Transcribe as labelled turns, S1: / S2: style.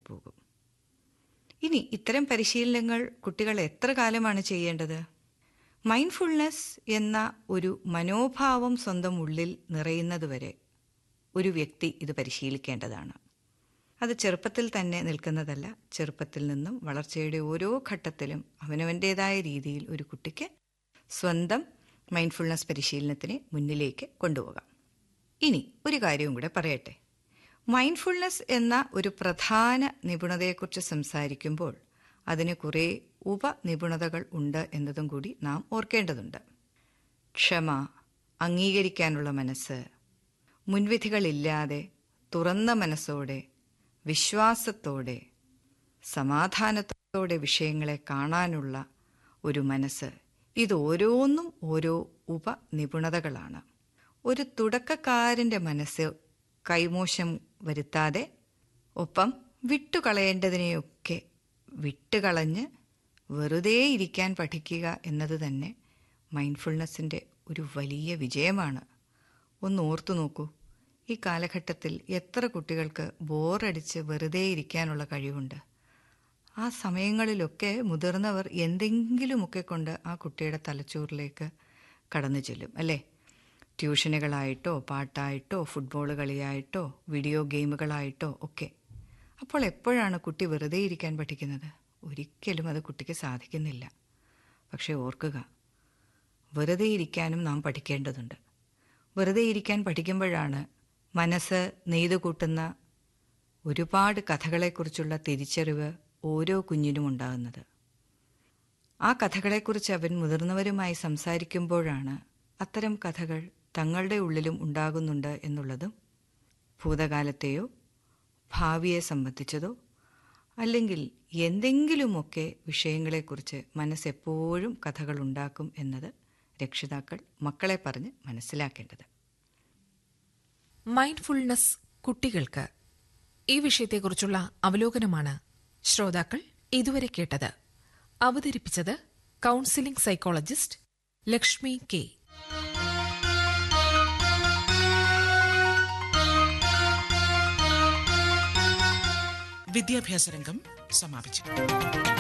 S1: പോകും ഇനി ഇത്തരം പരിശീലനങ്ങൾ കുട്ടികൾ എത്ര കാലമാണ് ചെയ്യേണ്ടത് മൈൻഡ്ഫുൾനെസ് എന്ന ഒരു മനോഭാവം സ്വന്തം ഉള്ളിൽ നിറയുന്നതുവരെ ഒരു വ്യക്തി ഇത് പരിശീലിക്കേണ്ടതാണ് അത് ചെറുപ്പത്തിൽ തന്നെ നിൽക്കുന്നതല്ല ചെറുപ്പത്തിൽ നിന്നും വളർച്ചയുടെ ഓരോ ഘട്ടത്തിലും അവനവൻ്റേതായ രീതിയിൽ ഒരു കുട്ടിക്ക് സ്വന്തം മൈൻഡ്ഫുൾനെസ് പരിശീലനത്തിനെ മുന്നിലേക്ക് കൊണ്ടുപോകാം ഇനി ഒരു കാര്യവും കൂടെ പറയട്ടെ മൈൻഡ്ഫുൾനെസ് എന്ന ഒരു പ്രധാന നിപുണതയെക്കുറിച്ച് സംസാരിക്കുമ്പോൾ അതിന് കുറേ ഉപനിപുണതകൾ ഉണ്ട് എന്നതും കൂടി നാം ഓർക്കേണ്ടതുണ്ട് ക്ഷമ അംഗീകരിക്കാനുള്ള മനസ്സ് മുൻവിധികളില്ലാതെ തുറന്ന മനസ്സോടെ വിശ്വാസത്തോടെ സമാധാനത്തോടെ വിഷയങ്ങളെ കാണാനുള്ള ഒരു മനസ്സ് ഇത് ഓരോന്നും ഓരോ ഉപനിപുണതകളാണ് ഒരു തുടക്കക്കാരൻ്റെ മനസ്സ് കൈമോശം വരുത്താതെ ഒപ്പം വിട്ടുകളയേണ്ടതിനെയൊക്കെ വിട്ടുകളഞ്ഞ് വെറുതെ ഇരിക്കാൻ പഠിക്കുക എന്നത് തന്നെ മൈൻഡ്ഫുൾനെസ്സിൻ്റെ ഒരു വലിയ വിജയമാണ് ഒന്ന് ഓർത്തു നോക്കൂ ഈ കാലഘട്ടത്തിൽ എത്ര കുട്ടികൾക്ക് ബോറടിച്ച് വെറുതെ ഇരിക്കാനുള്ള കഴിവുണ്ട് ആ സമയങ്ങളിലൊക്കെ മുതിർന്നവർ എന്തെങ്കിലുമൊക്കെ കൊണ്ട് ആ കുട്ടിയുടെ തലച്ചോറിലേക്ക് കടന്നു ചെല്ലും അല്ലേ ട്യൂഷനുകളായിട്ടോ പാട്ടായിട്ടോ ഫുട്ബോൾ കളിയായിട്ടോ വീഡിയോ ഗെയിമുകളായിട്ടോ ഒക്കെ അപ്പോൾ എപ്പോഴാണ് കുട്ടി വെറുതെ ഇരിക്കാൻ പഠിക്കുന്നത് ഒരിക്കലും അത് കുട്ടിക്ക് സാധിക്കുന്നില്ല പക്ഷേ ഓർക്കുക വെറുതെ ഇരിക്കാനും നാം പഠിക്കേണ്ടതുണ്ട് വെറുതെ ഇരിക്കാൻ പഠിക്കുമ്പോഴാണ് മനസ്സ് നെയ്തു കൂട്ടുന്ന ഒരുപാട് കഥകളെക്കുറിച്ചുള്ള തിരിച്ചറിവ് ഓരോ കുഞ്ഞിനും ഉണ്ടാകുന്നത് ആ കഥകളെക്കുറിച്ച് അവൻ മുതിർന്നവരുമായി സംസാരിക്കുമ്പോഴാണ് അത്തരം കഥകൾ തങ്ങളുടെ ഉള്ളിലും ഉണ്ടാകുന്നുണ്ട് എന്നുള്ളതും ഭൂതകാലത്തെയോ ഭാവിയെ സംബന്ധിച്ചതോ അല്ലെങ്കിൽ എന്തെങ്കിലുമൊക്കെ വിഷയങ്ങളെക്കുറിച്ച് മനസ്സെപ്പോഴും കഥകൾ ഉണ്ടാക്കും എന്നത് രക്ഷിതാക്കൾ മക്കളെ പറഞ്ഞ് മനസ്സിലാക്കേണ്ടത്
S2: മൈൻഡ്ഫുൾനെസ് കുട്ടികൾക്ക് ഈ വിഷയത്തെക്കുറിച്ചുള്ള അവലോകനമാണ് ശ്രോതാക്കൾ ഇതുവരെ കേട്ടത് അവതരിപ്പിച്ചത് കൗൺസിലിംഗ് സൈക്കോളജിസ്റ്റ് ലക്ഷ്മി കെ
S3: വിദ്യാഭ്യാസ രംഗം സമാപിച്ചു